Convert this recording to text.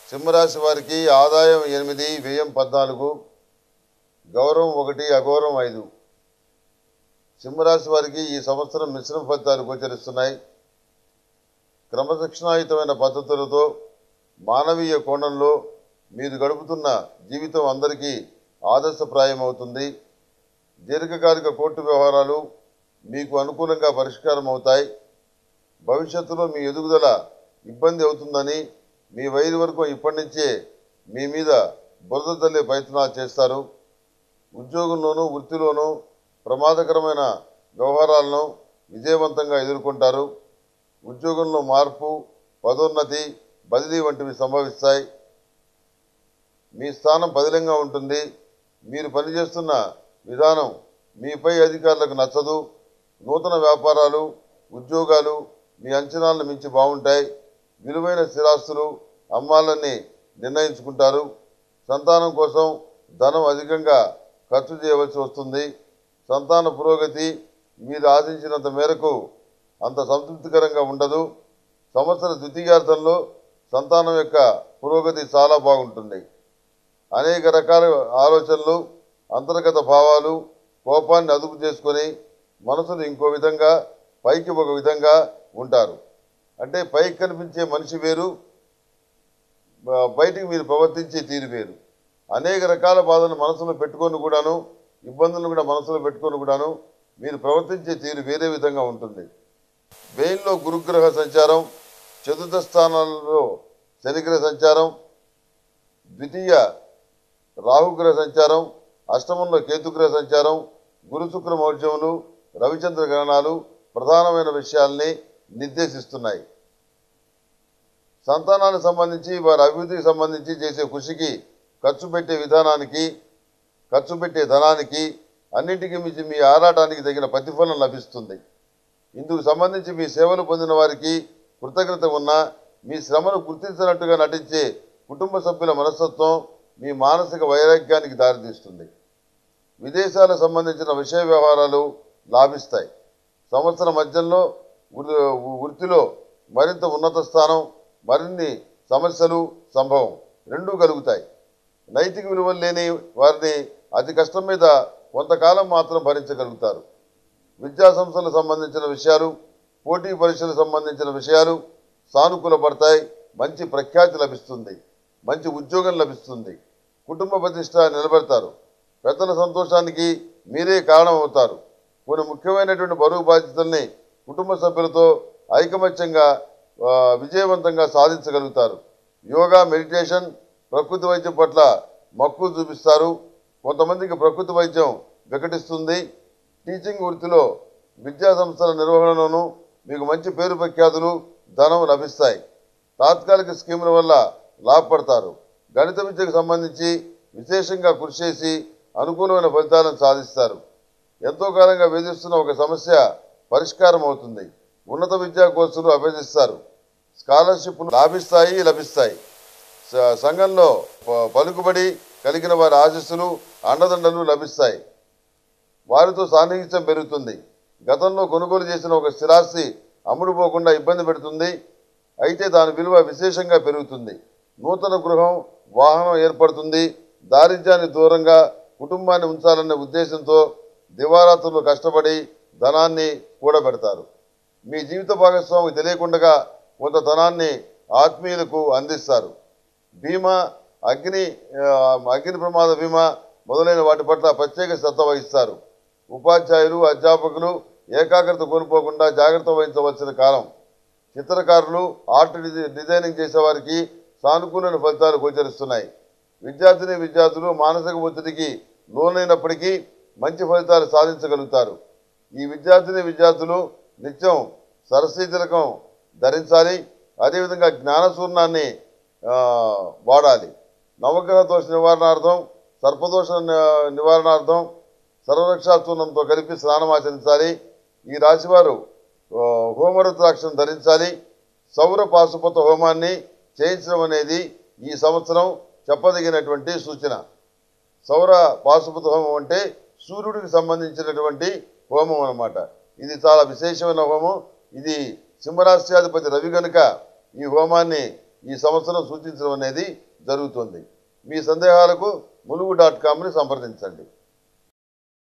సింహరాశి వారికి ఆదాయం ఎనిమిది వ్యయం పద్నాలుగు గౌరవం ఒకటి అగౌరవం ఐదు సింహరాశి వారికి ఈ సంవత్సరం మిశ్రమ ఫలితాలు గోచరిస్తున్నాయి క్రమశిక్షణాయుతమైన పద్ధతులతో మానవీయ కోణంలో మీరు గడుపుతున్న జీవితం అందరికీ ఆదర్శప్రాయం అవుతుంది దీర్ఘకాలిక కోర్టు వ్యవహారాలు మీకు అనుకూలంగా పరిష్కారం అవుతాయి భవిష్యత్తులో మీ ఎదుగుదల ఇబ్బంది అవుతుందని మీ వైరు వరకు ఇప్పటి నుంచే మీ మీద బురద తల్లే ప్రయత్నాలు చేస్తారు ఉద్యోగంలోనూ వృత్తిలోనూ ప్రమాదకరమైన వ్యవహారాలను విజయవంతంగా ఎదుర్కొంటారు ఉద్యోగంలో మార్పు పదోన్నతి బదిలీ వంటివి సంభవిస్తాయి మీ స్థానం పదిలంగా ఉంటుంది మీరు పనిచేస్తున్న విధానం మీపై అధికారులకు నచ్చదు నూతన వ్యాపారాలు ఉద్యోగాలు మీ అంచనాలను మించి బాగుంటాయి విలువైన స్థిరాస్తులు అమ్మాలని నిర్ణయించుకుంటారు సంతానం కోసం ధనం అధికంగా ఖర్చు చేయవలసి వస్తుంది సంతాన పురోగతి మీరు ఆశించినంత మేరకు అంత సంతృప్తికరంగా ఉండదు సంవత్సర ద్వితీయార్థంలో సంతానం యొక్క పురోగతి చాలా బాగుంటుంది అనేక రకాల ఆలోచనలు అంతర్గత భావాలు కోపాన్ని అదుపు చేసుకొని మనసును ఇంకో విధంగా పైకి ఒక విధంగా ఉంటారు అంటే పైకి కనిపించే మనిషి వేరు బ- బయటికి మీరు ప్రవర్తించే తీరు వేరు అనేక రకాల బాధలు మనసులో పెట్టుకొని కూడాను ఇబ్బందులను కూడా మనసులో పెట్టుకొని కూడాను మీరు ప్రవర్తించే తీరు వేరే విధంగా ఉంటుంది వెయిన్లో గురుగ్రహ సంచారం చతుర్థ స్థానాలలో శనిగ్రహ సంచారం ద్వితీయ రాహుగ్రహ సంచారం అష్టమంలో కేతుగ్రహ సంచారం గురు శుక్ర మౌర్జములు రవిచంద్ర గ్రహణాలు ప్రధానమైన విషయాల్ని నిర్దేశిస్తున్నాయి సంతానానికి సంబంధించి వారి అభివృద్ధికి సంబంధించి చేసే కృషికి ఖర్చు పెట్టే విధానానికి ఖర్చు పెట్టే ధనానికి అన్నింటికి మించి మీ ఆరాటానికి తగిన ప్రతిఫలం లభిస్తుంది ఇందుకు సంబంధించి మీ సేవలు పొందిన వారికి కృతజ్ఞత ఉన్న మీ శ్రమను గుర్తించినట్టుగా నటించే కుటుంబ సభ్యుల మనస్తత్వం మీ మానసిక వైరాగ్యానికి దారితీస్తుంది విదేశాలకు సంబంధించిన విషయ వ్యవహారాలు లాభిస్తాయి సంవత్సరం మధ్యంలో వృ- వృత్తిలో మరింత ఉన్నత స్థానం మరిన్ని సమస్యలు సంభవం రెండూ కలుగుతాయి నైతిక విలువలు లేని వారిని అతి కష్టం మీద కొంతకాలం మాత్రం భరించగలుగుతారు విద్యా సంస్థలకు సంబంధించిన విషయాలు పోటీ పరీక్షలకు సంబంధించిన విషయాలు సానుకూల పడతాయి మంచి ప్రఖ్యాతి లభిస్తుంది మంచి ఉద్యోగం లభిస్తుంది కుటుంబ ప్రతిష్ట నిలబెడతారు పెద్దల సంతోషానికి మీరే కారణం అవుతారు కొన్ని ముఖ్యమైనటువంటి బరువు బాధ్యతల్ని కుటుంబ సభ్యులతో ఐకమత్యంగా ఆ, విజయవంతంగా సాధించగలుగుతారు యోగా మెడిటేషన్ ప్రకృతి వైద్యం పట్ల మక్కువ చూపిస్తారు కొంతమందికి ప్రకృతి వైద్యం వికటిస్తుంది టీచింగ్ వృత్తిలో విద్యా సంస్థల నిర్వహణలోనూ మీకు మంచి పేరు ప్రఖ్యాతులు ధనం లభిస్తాయి తాత్కాలిక స్కీముల వల్ల లాభపడతారు గణిత విద్యకు సంబంధించి విశేషంగా కృషి చేసి అనుకూలమైన ఫలితాలను సాధిస్తారు ఎంతో కాలంగా వేధిస్తున్న ఒక సమస్య పరిష్కారం అవుతుంది ఉన్నత విద్యా కోర్సులు అభ్యసిస్తారు స్కాలర్షిప్ లాభిస్తాయి లభిస్తాయి స- సంఘంలో ప- పలుకుబడి కలిగిన వారి ఆశీస్సులు అండదండలు లభిస్తాయి వారితో సాన్నిహిత్యం పెరుగుతుంది గతంలో కొనుగోలు చేసిన ఒక స్థిరాస్తి అమ్ముడుపోకుండా ఇబ్బంది పెడుతుంది అయితే దాని విలువ విశేషంగా పెరుగుతుంది నూతన గృహం వాహనం ఏర్పడుతుంది దారిద్ర్యాన్ని దూరంగా కుటుంబాన్ని ఉంచాలనే ఉద్దేశంతో దివారాత్రులు కష్టపడి ధనాన్ని కూడబెడతారు మీ జీవిత భాగస్వామికి తెలియకుండా కొంత ధనాన్ని ఆత్మీయులకు అందిస్తారు బీమా అగ్ని ఆ, అగ్ని ప్రమాద బీమా మొదలైన వాటి పట్ల ప్రత్యేక శ్రద్ధ వహిస్తారు ఉపాధ్యాయులు అధ్యాపకులు ఏకాగ్రత కోల్పోకుండా జాగ్రత్త వహించవలసిన కాలం చిత్రకారులు ఆర్ట్ డిజై- డిజైనింగ్ చేసేవారికి సానుకూలమైన ఫలితాలు గోచరిస్తున్నాయి విద్యార్థిని విద్యార్థులు మానసిక ఒత్తిడికి లోనైనప్పటికీ మంచి ఫలితాలు సాధించగలుగుతారు ఈ విద్యార్థిని విద్యార్థులు నిత్యం సరస్వతి తిలకం ధరించాలి అదేవిధంగా జ్ఞానసూర్ణాన్ని ఆ, వాడాలి నవగ్రహ దోష నివారణార్థం సర్పదోష ని- నివారణార్థం సర్వరక్షాచూర్ణంతో కలిపి స్నానం ఆచరించాలి ఈ రాశివారు ఆ, హోమరుద్రాక్షను ధరించాలి సౌర పాశుపత హోమాన్ని చేయించడం అనేది ఈ సంవత్సరం చెప్పదగినటువంటి సూచన సౌర పాశుపత హోమం అంటే సూర్యుడికి సంబంధించినటువంటి హోమం అన్నమాట ఇది చాలా విశేషమైన హోమం ఇది సింహరాశ్యాధిపతి రవి గనుక ఈ హోమాన్ని ఈ సంవత్సరం సూచించడం అనేది జరుగుతుంది మీ సందేహాలకు ములుగు డాట్ కామ్ని సంప్రదించండి